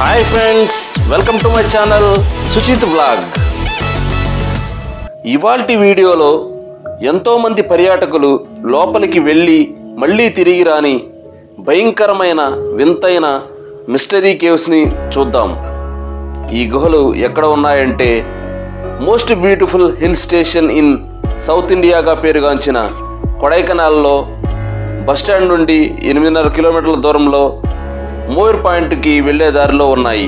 hi friends welcome to my channel Suchit blog ఇవాల్టి వీడియోలో ఎంతోమంది పర్యాటకులు లోపలికి వెళ్ళి మళ్ళీ తిరిగి రాని భయంకరమైన వింతైన మిస్టరీ కేవ్స్ని చూద్దాం ఈ గుహలు ఎక్కడ ఉన్నాయంటే most beautiful hill station in south ఇండియాగా పేరుగాంచిన కొడైకెనాల్లో బస్టాండ్ నుండి ఎనిమిదిన్నర కిలోమీటర్ల దూరంలో మోర్ పాయింట్కి వెళ్ళే దారిలో ఉన్నాయి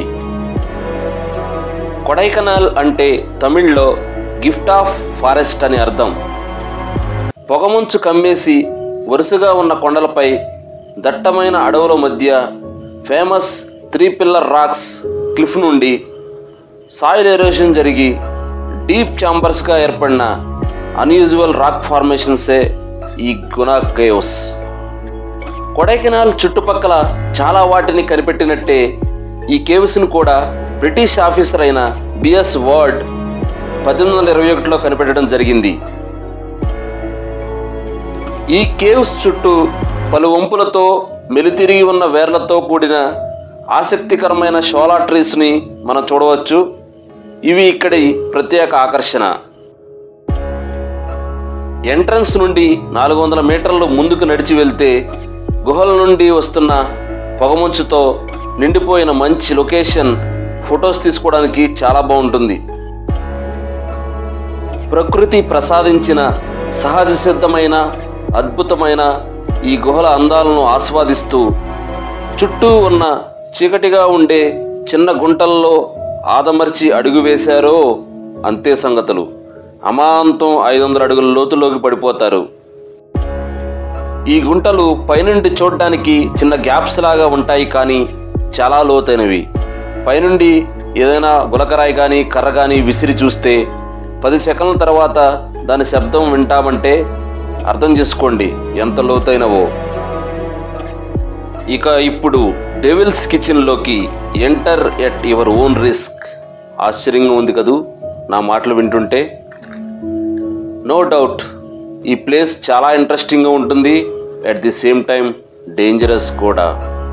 కొడైకెనాల్ అంటే తమిళ్లో గిఫ్ట్ ఆఫ్ ఫారెస్ట్ అని అర్థం పొగమంచు కమ్మేసి వరుసగా ఉన్న కొండలపై దట్టమైన అడవుల మధ్య famous three pillar rocks cliff నుండి సాయిల్ ఎరోషన్ జరిగి డీప్ ఛాంబర్స్గా ఏర్పడిన అన్యూజువల్ రాక్ ఫార్మేషన్సే ఈ గునా కేవ్స్ కొడైకెనాల్ చుట్టుపక్కల చాలా వాటిని కనిపెట్టినట్టే ఈ కేవ్స్ను కూడా బ్రిటిష్ ఆఫీసర్ అయిన బిఎస్ వర్డ్ పద్దెనిమిది వందల ఇరవై ఒకటిలో కనిపెట్టడం జరిగింది ఈ కేవ్స్ చుట్టూ పలు వంపులతో మెలితిరిగి ఉన్న వేర్లతో కూడిన ఆసక్తికరమైన షోలా ట్రీస్ని మనం చూడవచ్చు ఇవి ఇక్కడి ప్రత్యేక ఆకర్షణ ఎంట్రన్స్ నుండి నాలుగు వందల మీటర్లు ముందుకు నడిచి వెళ్తే గుహల నుండి వస్తున్న పొగమంచుతో నిండిపోయిన మంచి లొకేషన్ ఫొటోస్ తీసుకోవడానికి చాలా బాగుంటుంది ప్రకృతి ప్రసాదించిన సహజ సిద్ధమైన అద్భుతమైన ఈ గుహల అందాలను ఆస్వాదిస్తూ చుట్టూ ఉన్న చీకటిగా ఉండే చిన్న గుంటల్లో ఆదమర్చి అడుగు వేశారో అంతే సంగతులు అమాంతం ఐదు వందల అడుగుల లోతులోకి పడిపోతారు ఈ గుంటలు పైనుండి చూడడానికి చిన్న గ్యాప్స్ లాగా ఉంటాయి కానీ చాలా లోతైనవి పైనుండి ఏదైనా గులకరాయి కానీ కర్ర కానీ విసిరి చూస్తే పది సెకండ్ల తర్వాత దాని శబ్దం వింటామంటే అర్థం చేసుకోండి ఎంత లోతైనవో ఇక ఇప్పుడు డెవిల్స్ కిచెన్లోకి enter at your own risk ఆశ్చర్యంగా ఉంది కదూ నా మాటలు వింటుంటే నో డౌట్ ఈ ప్లేస్ చాలా ఇంట్రెస్టింగ్గా ఉంటుంది at the same time dangerous కూడా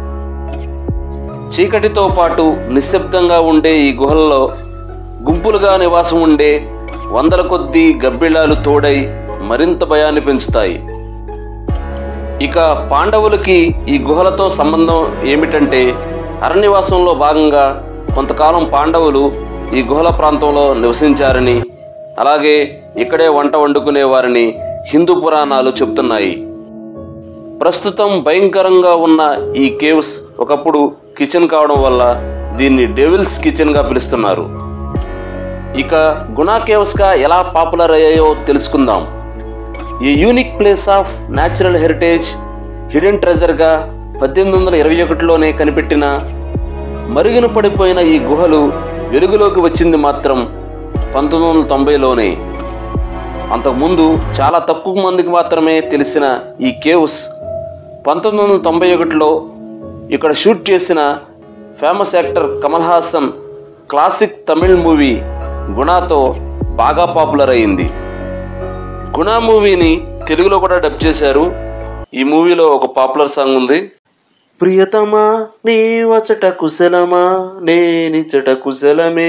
చీకటితో పాటు నిశ్శబ్దంగా ఉండే ఈ గుహల్లో గుంపులుగా నివాసం ఉండే వందల కొద్దీ గబ్బిళాలు తోడై మరింత భయాన్ని పెంచుతాయి ఇక పాండవులకి ఈ గుహలతో సంబంధం ఏమిటంటే అరణ్యవాసంలో భాగంగా కొంతకాలం పాండవులు ఈ గుహల ప్రాంతంలో నివసించారని అలాగే ఇక్కడే వంట వండుకునేవారని హిందూ పురాణాలు చెప్తున్నాయి ప్రస్తుతం భయంకరంగా ఉన్న ఈ కేవ్స్ ఒకప్పుడు కిచెన్ కావడం వల్ల దీన్ని డెవిల్స్ కిచెన్గా పిలుస్తున్నారు ఇక గుణా కేవ్స్గా ఎలా పాపులర్ అయ్యాయో తెలుసుకుందాం ఈ unique place of natural heritage hidden ట్రెజర్గా పద్దెనిమిది వందల ఇరవై ఒకటిలోనే కనిపెట్టిన మరుగున పడిపోయిన ఈ గుహలు వెలుగులోకి వచ్చింది మాత్రం పంతొమ్మిది వందల తొంభైలోనే అంతకుముందు చాలా తక్కువ మందికి మాత్రమే తెలిసిన ఈ కేవ్స్ పంతొమ్మిది వందల తొంభై ఒకటిలో ఇక్కడ షూట్ చేసిన famous actor Kamal Haasan classic Tamil movie గుణాతో బాగా పాపులర్ అయింది గుణా మూవీని తెలుగులో కూడా డబ్ చేశారు ఈ మూవీలో ఒక పాపులర్ సాంగ్ ఉంది ప్రియతమా నీ వచట కుశలమా నేనిచట కుశలమే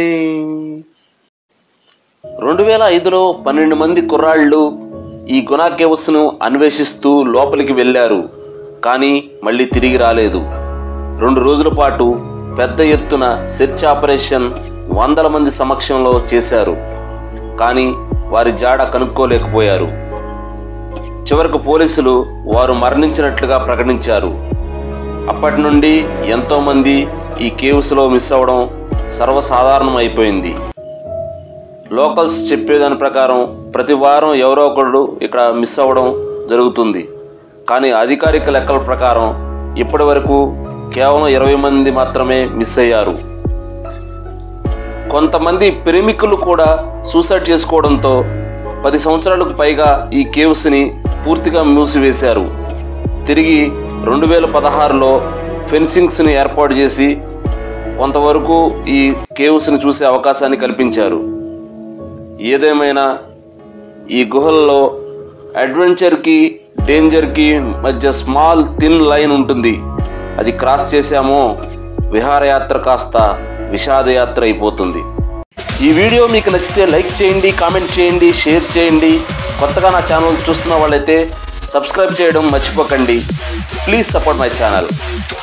రెండు వేల ఐదులో పన్నెండు మంది కుర్రాళ్ళు ఈ గుణా కేవ్స్ను అన్వేషిస్తూ లోపలికి వెళ్ళారు కానీ మళ్ళీ తిరిగి రాలేదు రెండు రోజుల పాటు పెద్ద ఎత్తున సెర్చ్ ఆపరేషన్ వందల మంది సమక్షంలో చేశారు కానీ వారి జాడ కనుక్కోలేకపోయారు చివరకు పోలీసులు వారు మరణించినట్లుగా ప్రకటించారు అప్పటి నుండి ఎంతోమంది ఈ కేవ్స్లో మిస్ అవ్వడం సర్వసాధారణం అయిపోయింది లోకల్స్ చెప్పేదాని ప్రకారం ప్రతి వారం ఎవరో ఒకడు ఇక్కడ మిస్ అవ్వడం జరుగుతుంది కానీ అధికారిక లెక్కల ప్రకారం ఇప్పటి వరకు కేవలం ఇరవై మంది మాత్రమే మిస్ అయ్యారు కొంతమంది ప్రేమికులు కూడా సూసైడ్ చేసుకోవడంతో పది సంవత్సరాలకు పైగా ఈ కేవ్స్ని పూర్తిగా మూసివేశారు తిరిగి రెండు వేల పదహారులో ఫెన్సింగ్స్ని ఏర్పాటు చేసి కొంతవరకు ఈ కేవ్స్ని చూసే అవకాశాన్ని కల్పించారు ఏదేమైనా ఈ గుహల్లో అడ్వెంచర్కి డేంజర్కి మధ్య స్మాల్ థిన్ లైన్ ఉంటుంది అది క్రాస్ చేశామో విహారయాత్ర కాస్త విషాదయాత్ర అయిపోతుంది ఈ వీడియో మీకు నచ్చితే లైక్ చేయండి కామెంట్ చేయండి షేర్ చేయండి కొత్తగా నా ఛానల్ చూస్తున్న వాళ్ళైతే సబ్స్క్రైబ్ చేయడం మర్చిపోకండి ప్లీజ్ సపోర్ట్ మై ఛానల్